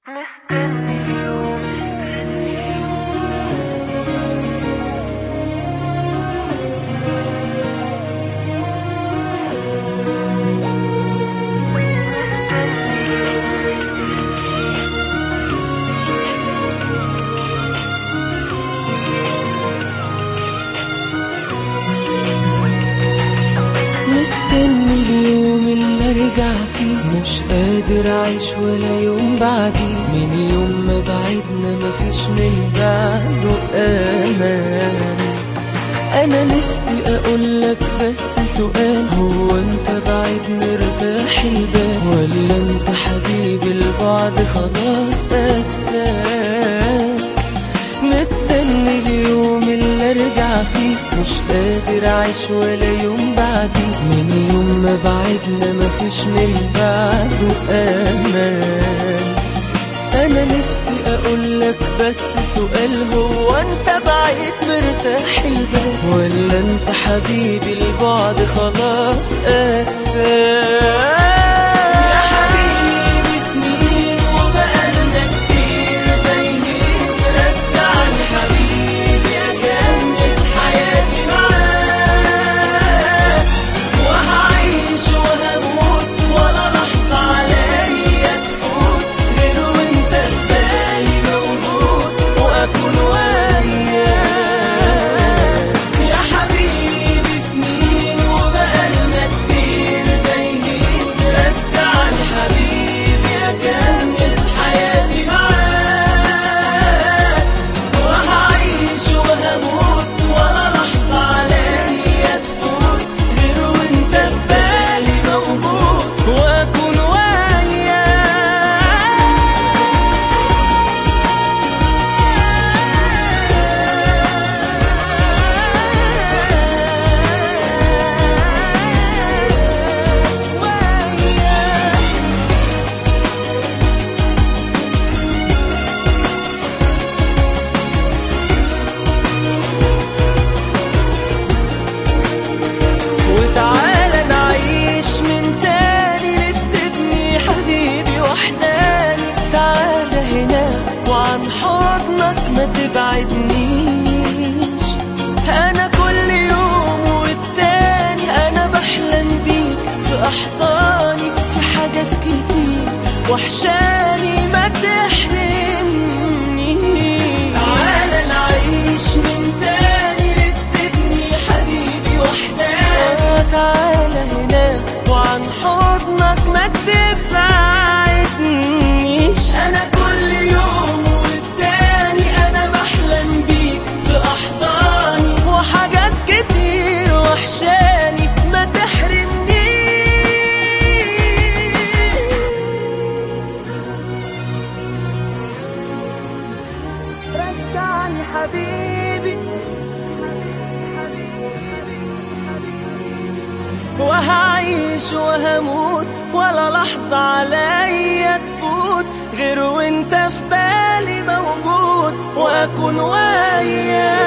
مستني اليوم مستني اليوم اللي ارجع فيه مش قادر اعيش ولا يوم بعدي من يوم ما بعدنا مفيش من بعده امان انا نفسي اقولك بس سؤال هو انت بعيد مرتاح البال ولا انت حبيبي البعد خلاص قساك مستني اليوم اللي ارجع فيه مش قادر اعيش ولا يوم بعدي من يوم ما بعدنا مفيش من بعده امان انا نفسي اقولك بس سؤال هو انت بعيد مرتاح البال ولا انت حبيبي البعد خلاص قساك يا حبيبي سنين وبقالنا كتير تايهين رجعني حبيبي اكمل حياتي معاك وهعيش وهموت ولا لحظة عليا تفوت غير وانت في بالي موجود واكون وياك يا حبيبي سنين وبقالنا كتير تايهين رجعني حبيبي اكمل حياتي معاك وهعيش وهموت ولا لحظة عليا تفوت غير وانت في بالي موجود واكون وياك وتعالى نعيش من تاني لتسيبني حبيبي وحداني تعالى هنا وعن حضنك ما تبعدنيش انا كل يوم والتاني انا بحلم بيك في احضاني في حاجات كتير وحشاني ما تحرمنيش تعالى نعيش من تاني لتسيبني حبيبي وحداني تعالى هنا وعن حضنك ما تبعدنيش انا كل يوم والتاني انا بحلم بيك في احضاني وحاجات كتير وحشاني ما تحرمنيش رجعني حبيبي وهعيش وهموت ولا لحظة عليا تفوت غير وانت في بالي موجود واكون وياك